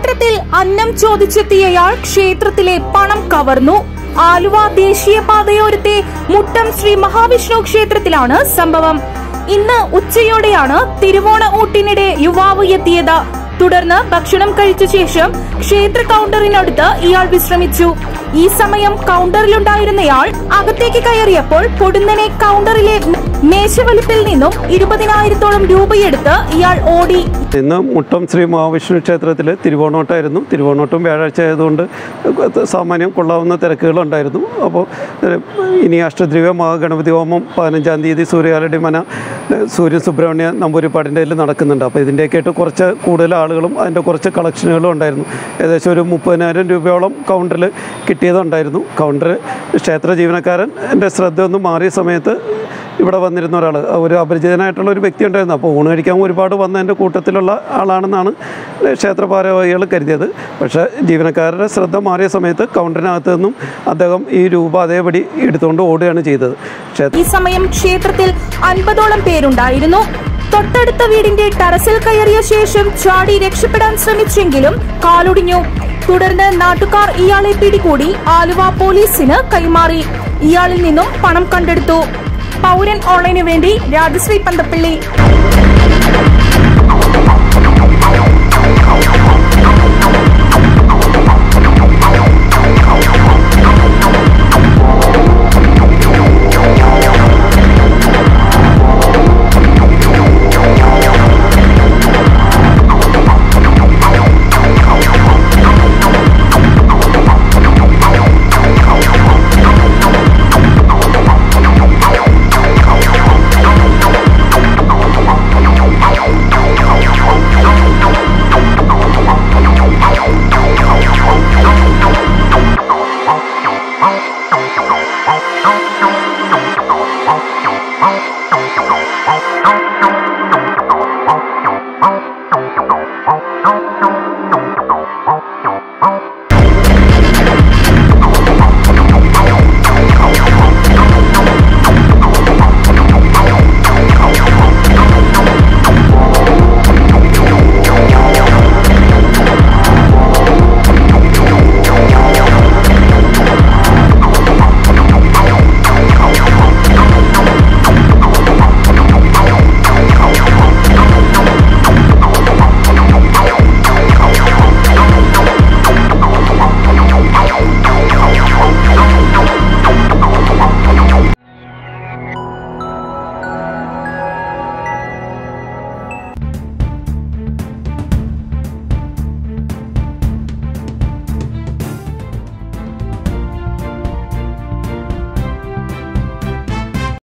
ക്ഷേത്രത്തിൽ അന്നം ചോദിച്ചെത്തിയയാൾ ക്ഷേത്രത്തിലെ പണം കവർന്നു ആലുവ ദേശീയപാതയോരത്തെ മുട്ടം ശ്രീ മഹാവിഷ്ണു ക്ഷേത്രത്തിലാണ് സംഭവം ഇന്ന് ഉച്ചയോടെയാണ് തിരുവോണ ഊട്ടിനിടെ യുവാവ് എത്തിയത് തുടർന്ന് ഭക്ഷണം കഴിച്ച ശേഷം ക്ഷേത്ര കൗണ്ടറിനടുത്ത് ഇയാൾ വിശ്രമിച്ചു ഈ സമയം കൗണ്ടറിലുണ്ടായിരുന്നയാൾ അകത്തേക്ക് കയറിയപ്പോൾ പൊടുന്നനെ കൗണ്ടറിലെ മേശവലിപ്പിൽ നിന്നും ഇരുപതിനായിരത്തോളം രൂപയെടുത്ത് ഇയാൾ ഓടി ഇന്ന് മുട്ടം ശ്രീ മഹാവിഷ്ണു ക്ഷേത്രത്തിൽ തിരുവോണോട്ടായിരുന്നു തിരുവോണോട്ടും വ്യാഴാഴ്ച ആയതുകൊണ്ട് സാമാന്യം കൊള്ളാവുന്ന തിരക്കുകളുണ്ടായിരുന്നു അപ്പോൾ ഏഹ്, ഇനി അഷ്ടദ്രവ്യ മഹാഗണപതി ഹോമം പതിനഞ്ചാം തീയതി സൂര്യാലടി മന ഏഹ്, സൂര്യൻ സുബ്രഹ്മണ്യ നമ്പൂരിപ്പാടിൻ്റെ കയ്യിൽ നടക്കുന്നുണ്ട് അപ്പോൾ ഇതിൻ്റെയൊക്കെ ആയിട്ട് കുറച്ച് കൂടുതൽ ആളുകളും അതിൻ്റെ കുറച്ച് കളക്ഷനുകളും ഉണ്ടായിരുന്നു ഏകദേശം ഒരു മുപ്പതിനായിരം രൂപയോളം കൗണ്ടറിൽ കിട്ടിയതുണ്ടായിരുന്നു കൗണ്ടർ ക്ഷേത്ര ജീവനക്കാരൻ എൻ്റെ ശ്രദ്ധ ഒന്ന് മാറിയ സമയത്ത് ഇവിടെ വന്നിരുന്ന ഒരാൾ ഒരു അപരിചിതനായിട്ടുള്ള ഒരു വ്യക്തി ഉണ്ടായിരുന്നു അപ്പോൾ ഊണ് കഴിക്കാൻ ഒരുപാട് വന്നതിൻ്റെ കൂട്ടത്തിലുള്ള ആളാണെന്നാണ് ക്ഷേത്ര ഭാരവാഹികൾ കരുതിയത് പക്ഷേ ജീവനക്കാരുടെ ശ്രദ്ധ മാറിയ സമയത്ത് കൗണ്ടറിനകത്ത് നിന്നും അദ്ദേഹം ഈ രൂപ അതേപടി എടുത്തുകൊണ്ട് ഓടുകയാണ് ചെയ്തത് ക്ഷേത്ര ഈ സമയം ക്ഷേത്രത്തിൽ അൻപതോളം പേരുണ്ടായിരുന്നു തൊട്ടടുത്ത വീടിന്റെ ടെറസിൽ കയറിയ ശേഷം ചാടി രക്ഷപ്പെടാൻ ശ്രമിച്ചെങ്കിലും കാലൊടിഞ്ഞു തുടർന്ന് നാട്ടുകാർ ഇയാളെ പിടികൂടി ആലുവ പോലീസിന് കൈമാറി ഇയാളിൽ നിന്നും പണം കണ്ടെടുത്തു പൗരൻ ഓൺലൈനു വേണ്ടി രാജശ്രീ പന്തപ്പള്ളി Thank you.